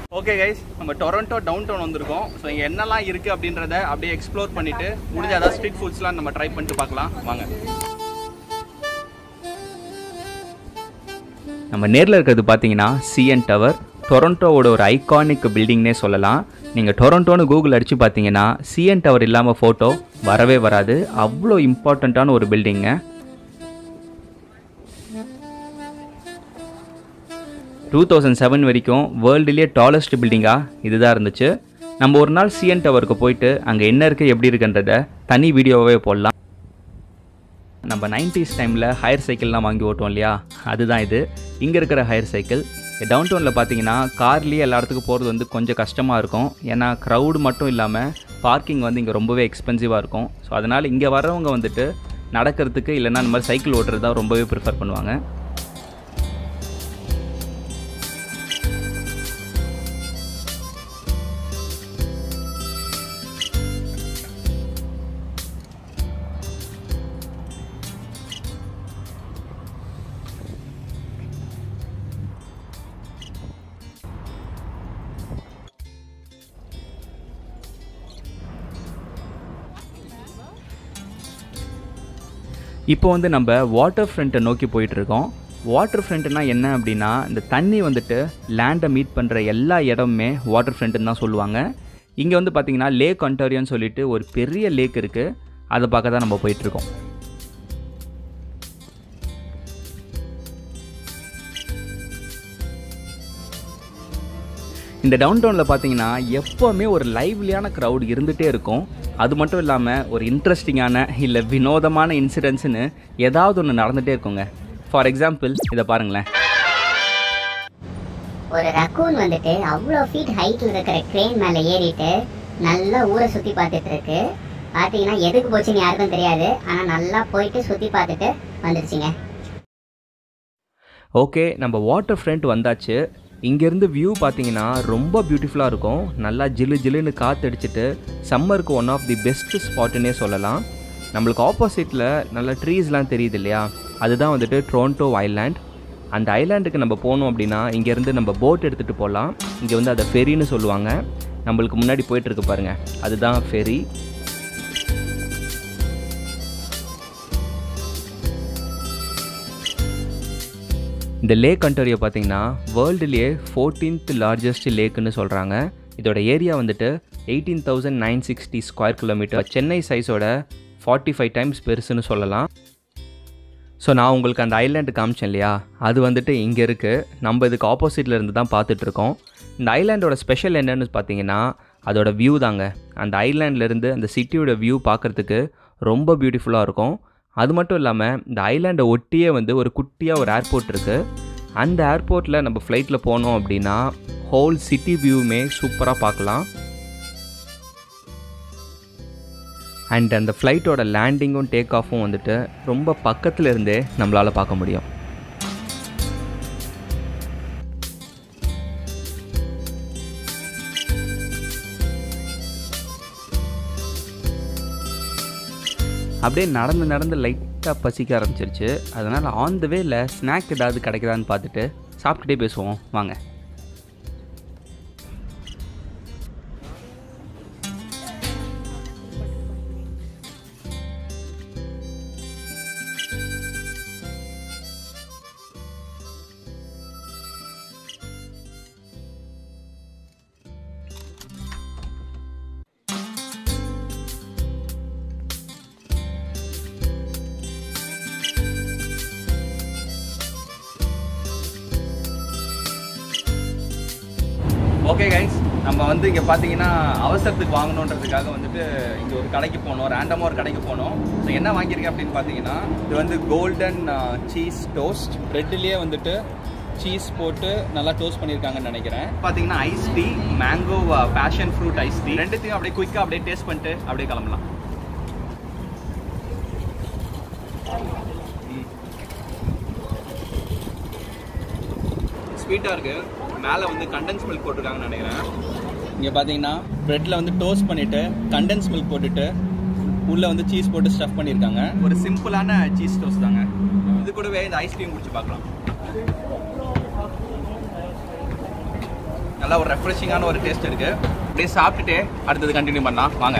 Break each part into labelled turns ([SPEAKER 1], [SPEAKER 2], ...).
[SPEAKER 1] Okay guys நம்ம Toronto downtown வந்திருக்கோம் so இங்கே என்னெல்லாம் இருக்குது அப்படின்றத அப்படியே எக்ஸ்ப்ளோர் பண்ணிட்டு முடிஞ்ச ஏதாவது ஸ்ட்ரீட் ஃபுட்ஸ்லாம் நம்ம ட்ரை பண்ணிட்டு பார்க்கலாம் வாங்க
[SPEAKER 2] நம்ம நேரில் இருக்கிறது பார்த்தீங்கன்னா சிஎன் டவர் டொரண்டோவோட ஒரு ஐகானிக் பில்டிங்னே சொல்லலாம் நீங்கள் டொரண்டோன்னு கூகுள் அடித்து பார்த்தீங்கன்னா சிஎன் டவர் இல்லாமல் ஃபோட்டோ வரவே வராது அவ்வளோ இம்பார்ட்டண்ட்டான ஒரு பில்டிங்க டூ தௌசண்ட் செவன் வரைக்கும் வேர்ல்டுலேயே டாலஸ்ட் பில்டிங்காக இதுதான் இருந்துச்சு நம்ம ஒரு நாள் சிஎன் டவருக்கு போயிட்டு அங்கே என்ன இருக்குது எப்படி இருக்குன்றத தனி வீடியோவே போடலாம் நம்ம நைன்டிஸ் டைமில் ஹையர் சைக்கிள்லாம் வாங்கி ஓட்டுவோம் இல்லையா அதுதான் இது இங்கே இருக்கிற ஹையர் சைக்கிள் டவுன் டவுனில் பார்த்தீங்கன்னா கார்லேயே எல்லா இடத்துக்கும் போகிறது வந்து கொஞ்சம் கஷ்டமாக இருக்கும் ஏன்னா க்ரௌடு மட்டும் இல்லாமல் பார்க்கிங் வந்து இங்கே ரொம்பவே எக்ஸ்பென்சிவாக இருக்கும் ஸோ அதனால் இங்கே வர்றவங்க வந்துட்டு நடக்கிறதுக்கு இல்லைன்னா இந்த மாதிரி சைக்கிள் ஓட்டுறது தான் ரொம்பவே ப்ரிஃபர் பண்ணுவாங்க இப்போ வந்து நம்ம வாட்டர் ஃப்ரண்ட்டை நோக்கி போயிட்டுருக்கோம் வாட்டர் ஃப்ரண்ட்னா என்ன அப்படின்னா இந்த தண்ணி வந்துட்டு லேண்டை மீட் பண்ணுற எல்லா இடமுமே வாட்டர் ஃப்ரண்ட்டுன்னு தான் சொல்லுவாங்க இங்கே வந்து பார்த்திங்கன்னா லேக் ஒன்டாரியோன்னு சொல்லிட்டு ஒரு பெரிய லேக் இருக்குது அதை பார்க்க தான் நம்ம போயிட்டுருக்கோம் இந்த டவுன் டவுனில் பார்த்தீங்கன்னா எப்போவுமே ஒரு லைவ்லியான க்ரௌட் இருந்துகிட்டே இருக்கும் அது மட்டும் இல்லாமல் ஒரு இன்ட்ரெஸ்டிங்கான இல்லை வினோதமான இன்சிடென்ட்ஸ்னு ஏதாவது ஒன்று நடந்துகிட்டே இருக்குங்க ஃபார் எக்ஸாம்பிள் இதை பாருங்களேன்
[SPEAKER 3] ஒரு ரக்கூன் வந்துட்டு அவ்வளோ ஃபீட் ஹைட்ல இருக்கிற க்ரேன் மேலே ஏறிட்டு நல்லா ஊரை சுற்றி பார்த்துட்டு இருக்கு பார்த்தீங்கன்னா எதுக்கு போச்சுன்னு யாருக்கும் தெரியாது ஆனால் நல்லா போயிட்டு சுற்றி பார்த்துட்டு வந்துருச்சுங்க
[SPEAKER 2] ஓகே நம்ம வாட்டர் ஃப்ரண்ட் வந்தாச்சு இங்கேருந்து வியூ பார்த்தீங்கன்னா ரொம்ப பியூட்டிஃபுல்லாக இருக்கும் நல்லா ஜிலு ஜிலுன்னு காற்றடிச்சிட்டு சம்மருக்கு ஒன் ஆஃப் தி பெஸ்ட் ஸ்பாட்டுன்னே சொல்லலாம் நம்மளுக்கு ஆப்போசிட்டில் நல்ல ட்ரீஸ்லாம் தெரியுது இல்லையா அதுதான் வந்துட்டு ட்ரோன்டோ ஐலாண்ட் அந்த ஐலாண்டுக்கு நம்ம போனோம் அப்படின்னா இங்கேருந்து நம்ம போட் எடுத்துகிட்டு போகலாம் இங்கே வந்து அதை ஃபெரின்னு சொல்லுவாங்க நம்மளுக்கு முன்னாடி போயிட்டுருக்கு பாருங்கள் அதுதான் ஃபெரி இந்த லேக் அண்டோரியோ பார்த்தீங்கன்னா வேர்ல்டுலேயே ஃபோர்டீன்த் லார்ஜஸ்ட் லேக்குன்னு சொல்கிறாங்க இதோட ஏரியா வந்துட்டு eighteen thousand nine sixty square kilometre Chennai சைஸோட ஃபார்ட்டி ஃபைவ் டைம்ஸ் பெருசுன்னு சொல்லலாம் ஸோ நான் உங்களுக்கு அந்த ஐலாண்டு காமிச்சேன் இல்லையா அது வந்துட்டு இங்கே இருக்குது நம்ம இதுக்கு ஆப்போசிட்டில் இருந்து தான் பார்த்துட்ருக்கோம் இந்த ஐலாண்டோட ஸ்பெஷல் என்னன்னு பார்த்தீங்கன்னா அதோட வியூ தாங்க அந்த ஐலாண்ட்லேருந்து அந்த சிட்டியோட வியூ பார்க்குறதுக்கு ரொம்ப பியூட்டிஃபுல்லாக இருக்கும் அது மட்டும் இல்லாமல் இந்த ஐலாண்டை ஒட்டியே வந்து ஒரு குட்டியாக ஒரு ஏர்போர்ட் இருக்குது அந்த ஏர்போர்ட்டில் நம்ம ஃப்ளைட்டில் போனோம் அப்படின்னா ஹோல் சிட்டி வியூவுமே சூப்பராக பார்க்கலாம் அண்ட் அந்த ஃப்ளைட்டோட லேண்டிங்கும் டேக் ஆஃபும் வந்துட்டு ரொம்ப பக்கத்தில் இருந்தே நம்மளால் பார்க்க முடியும் அப்படியே நடந்து நடந்து லைட்டாக பசிக்க ஆரம்பிச்சிருச்சு அதனால் ஆன் த வேல ஸ்நாக் ஏதாவது கிடைக்குதான்னு பார்த்துட்டு சாப்பிட்டுட்டே பேசுவோம் வாங்க
[SPEAKER 1] ஓகே கைஸ் நம்ம வந்து இங்கே பார்த்தீங்கன்னா அவசரத்துக்கு வாங்கணுன்றதுக்காக வந்துட்டு இங்கே ஒரு கடைக்கு போனோம் ரேண்டமாக ஒரு கடைக்கு போனோம் ஸோ என்ன வாங்கியிருக்கேன் அப்படின்னு பார்த்தீங்கன்னா இது வந்து கோல்டன் சீஸ் டோஸ்ட் ப்ரெட்லேயே வந்துட்டு சீஸ் போட்டு நல்லா டோஸ்ட் பண்ணியிருக்காங்கன்னு நினைக்கிறேன் பார்த்தீங்கன்னா ice tea mango passion fruit ice tea ரெண்டுத்தையும் அப்படியே குயிக்காக அப்படியே டேஸ்ட் பண்ணிட்டு அப்படியே கிளம்பலாம் ஸ்வீட்டாக இருக்குது மேலே வந்து கண்டென்ஸ் மில்க் போட்டிருக்காங்கன்னு நினைக்கிறேன் இங்கே பார்த்தீங்கன்னா ப்ரெட்டில் வந்து டோஸ்ட் பண்ணிவிட்டு கண்டென்ஸ் மில்க் போட்டுட்டு உள்ளே வந்து சீஸ் போட்டு ஸ்டஃப் பண்ணியிருக்காங்க ஒரு சிம்பிளான சீஸ் டோஸ்ட் தாங்க இது கூடவே இந்த ஐஸ்கிரீம் குடிச்சு பார்க்கலாம் நல்லா ஒரு ரெஃப்ரெஷிங்கான ஒரு டேஸ்ட் இருக்கு அப்படியே சாப்பிட்டுட்டு அடுத்தது கண்டினியூ பண்ணலாம் வாங்க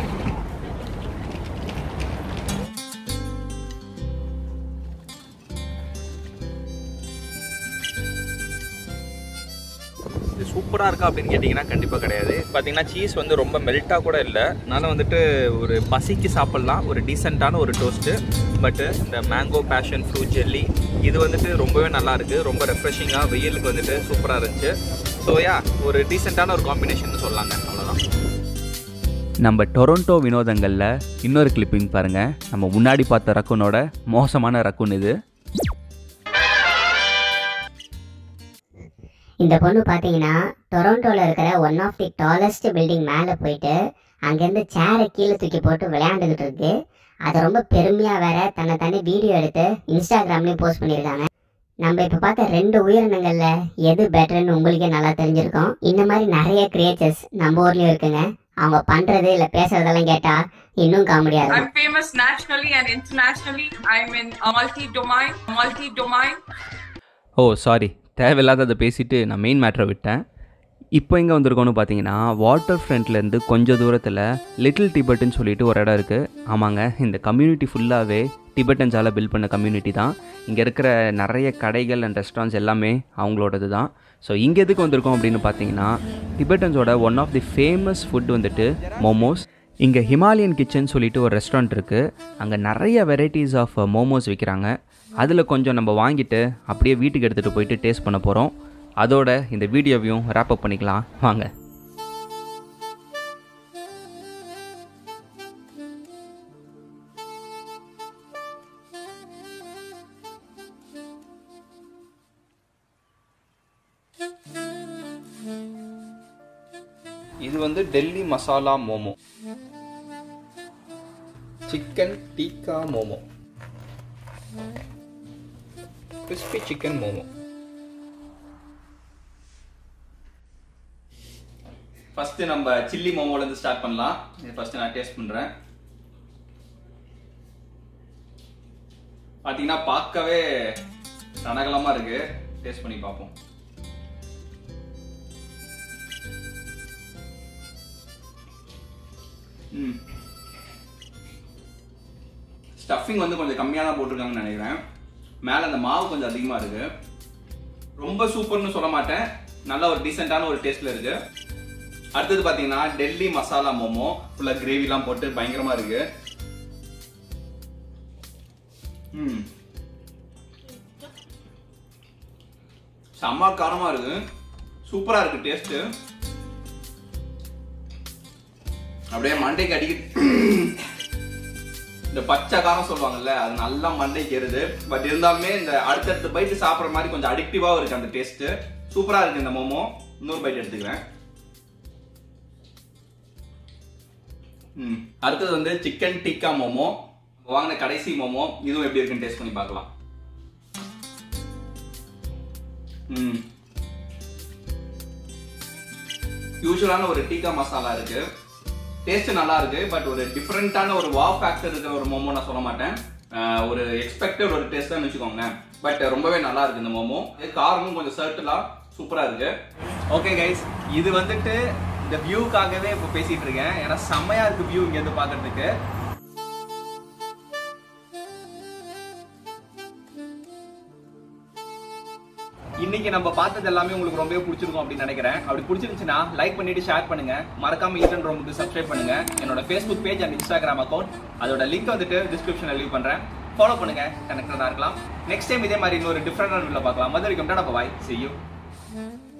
[SPEAKER 1] இது சூப்பராக இருக்கா அப்படின்னு கேட்டிங்கன்னா கண்டிப்பாக கிடையாது பார்த்தீங்கன்னா சீஸ் வந்து ரொம்ப மெல்ட்டாக கூட இல்லை அதனால் வந்துட்டு ஒரு பசிக்கு சாப்பிட்லாம் ஒரு டீசெண்டான ஒரு டோஸ்ட்டு பட்டு இந்த மேங்கோ பேஷன் ஃப்ரூட் ஜெல்லி இது வந்துட்டு ரொம்பவே நல்லா இருக்கு ரொம்ப ரெஃப்ரெஷிங்காக வெயிலுக்கு வந்துட்டு சூப்பராக இருந்துச்சு ஸோ யா ஒரு டீசெண்டான ஒரு காம்பினேஷன் சொல்லலாங்க அவ்வளோதான்
[SPEAKER 2] நம்ம டொரண்டோ வினோதங்களில் இன்னொரு கிளிப்பிங் பாருங்கள் நம்ம முன்னாடி பார்த்த ரக்குனோட மோசமான ரக்குன் இது
[SPEAKER 3] இந்த பொண்ணு பார்த்தீங்கன்னா டொரண்டோவில் இருக்கிற one of the tallest building மேலே போயிட்டு அங்கேருந்து சேரை கீழே தூக்கி போட்டு விளையாண்டுக்கிட்டு இருக்கு அதை ரொம்ப பெருமையாக வேற தன்னை தானே வீடியோ எடுத்து இன்ஸ்டாகிராம்லேயும் போஸ்ட் பண்ணியிருக்காங்க நம்ம இப்போ பார்த்த ரெண்டு உயிரினங்களில் எது பெட்டர்னு உங்களுக்கே நல்லா தெரிஞ்சிருக்கும் இந்த மாதிரி நிறைய கிரியேச்சர்ஸ் நம்ம ஊர்லேயும் இருக்குங்க அவங்க பண்ணுறது இல்லை பேசுறதெல்லாம் கேட்டால் இன்னும் காமெடியாக இருக்கும்
[SPEAKER 4] I'm famous nationally and internationally. I'm in a multi-domain, multi-domain.
[SPEAKER 2] Oh sorry தேவையில்லாததை பேசிட்டு நான் மெயின் மேட்ரை விட்டேன் இப்போ எங்கே வந்திருக்கோன்னு பார்த்தீங்கன்னா வாட்டர் ஃப்ரண்ட்லேருந்து கொஞ்சம் தூரத்தில் லிட்டில் டிபெட்டுன்னு சொல்லிட்டு ஒரு இடம் இருக்குது ஆமாங்க இந்த கம்யூனிட்டி ஃபுல்லாகவே டிபெட்டன்ஸால் பில்ட் பண்ண கம்யூனிட்டி தான் இங்கே இருக்கிற நிறைய கடைகள் அண்ட் ரெஸ்டாரண்ட்ஸ் எல்லாமே அவங்களோடது தான் ஸோ இங்கே எதுக்கு வந்திருக்கோம் அப்படின்னு பார்த்தீங்கன்னா டிபெட்டன்ஸோட one of the famous food வந்துட்டு மோமோஸ் இங்கே ஹிமாலயன் கிச்சன் சொல்லிட்டு ஒரு ரெஸ்டாரண்ட் இருக்குது அங்கே நிறைய வெரைட்டிஸ் ஆஃப் மோமோஸ் விற்கிறாங்க அதில் கொஞ்சம் நம்ம வாங்கிட்டு அப்படியே வீட்டுக்கு எடுத்துகிட்டு போயிட்டு டேஸ்ட் பண்ண போகிறோம் அதோட இந்த வீடியோவையும் wrap up பண்ணிக்கலாம் வாங்க
[SPEAKER 1] இது வந்து Delhi masala momo chicken tikka momo crispy chicken momo first நம்ம சில்லி மோமோல இருந்து ஸ்டார்ட் பண்ணலாம் இது ஃபர்ஸ்ட் நான் டேஸ்ட் பண்றேன் பாத்தீங்கன்னா பார்க்கவே ரணகலமா இருக்கு டேஸ்ட் பண்ணி பார்ப்போம் ம் ஸ்டஃபிங் வந்து கொஞ்சம் கம்மியாக தான் போட்டிருக்காங்கன்னு நினைக்கிறேன் மேலே அந்த மாவு கொஞ்சம் அதிகமாக இருக்கு ரொம்ப சூப்பர்னு சொல்ல மாட்டேன் நல்ல ஒரு டீசெண்டான ஒரு டேஸ்ட்ல இருக்கு அடுத்தது பார்த்தீங்கன்னா டெல்லி மசாலா மோமோ ஃபுல்லாக கிரேவிலாம் போட்டு பயங்கரமா இருக்கு ம் செம்ம காரமா இருக்கு சூப்பரா இருக்கு டேஸ்ட் அப்படியே மண்டைக்கு அடிக்க இந்த பச்சை காரம் சொல்லுவாங்கல்ல அது நல்லா மண்டைக்கு ஏறுது பட் இருந்தாலுமே இந்த அடுத்தடுத்த பைட்டு சாப்பிட்ற மாதிரி கொஞ்சம் அடிக்டிவாகவும் இருக்கு அந்த டேஸ்ட் சூப்பரா இருக்கு இந்த மோமோ இன்னொரு பைட் எடுத்துக்கிறேன் ம் அடுத்தது வந்து சிக்கன் டிக்கா மோமோ வாங்கின கடைசி மோமோ இதுவும் எப்படி இருக்குன்னு டேஸ்ட் பண்ணி பார்க்கலாம் ம் யூஸ்வலான ஒரு டீக்கா மசாலா இருக்கு டேஸ்ட் நல்லா இருக்கு பட் ஒரு டிஃப்ரெண்டான ஒரு வா ஃபேக்டர் இருக்கிற ஒரு மோமோ நான் சொல்ல மாட்டேன் அஹ் ஒரு எக்ஸ்பெக்டட் ஒரு டேஸ்ட் தான் வச்சுக்கோங்களேன் பட் ரொம்பவே நல்லா இருக்கு இந்த மோமோ காரமும் கொஞ்சம் சர்ட்டலா சூப்பரா இருக்கு ஓகே கைஸ் இது வந்துட்டு இந்த வியூக்காகவே இப்போ பேசிட்டு இருக்கேன் ஏன்னா செம்மையா இருக்கு வியூ இங்க இருந்து பாக்குறதுக்கு இன்னைக்கு நம்ம பார்த்தது எல்லாமே உங்களுக்கு ரொம்பவே பிடிச்சிருக்கும் அப்படின்னு நினைக்கிறேன் அப்படி பிடிச்சிருந்துச்சுன்னா லைக் பண்ணிட்டு ஷேர் பண்ணுங்க மறக்காம ஈட்டன் ரோமுக்கு சப்ஸ்கிரைப் பண்ணுங்க என்னோட Facebook page and Instagram account அதோட லிங்க் வந்துட்டு டிஸ்கிரிப்ஷனில் லீவ் பண்றேன் ஃபாலோ பண்ணுங்க கனெக்டடா இருக்கலாம் நெக்ஸ்ட் டைம் இதே மாதிரி இன்னொரு டிஃப்ரெண்டான வீடியோ பார்க்கலாம் மது வரைக்கும் டாடா பாய் see you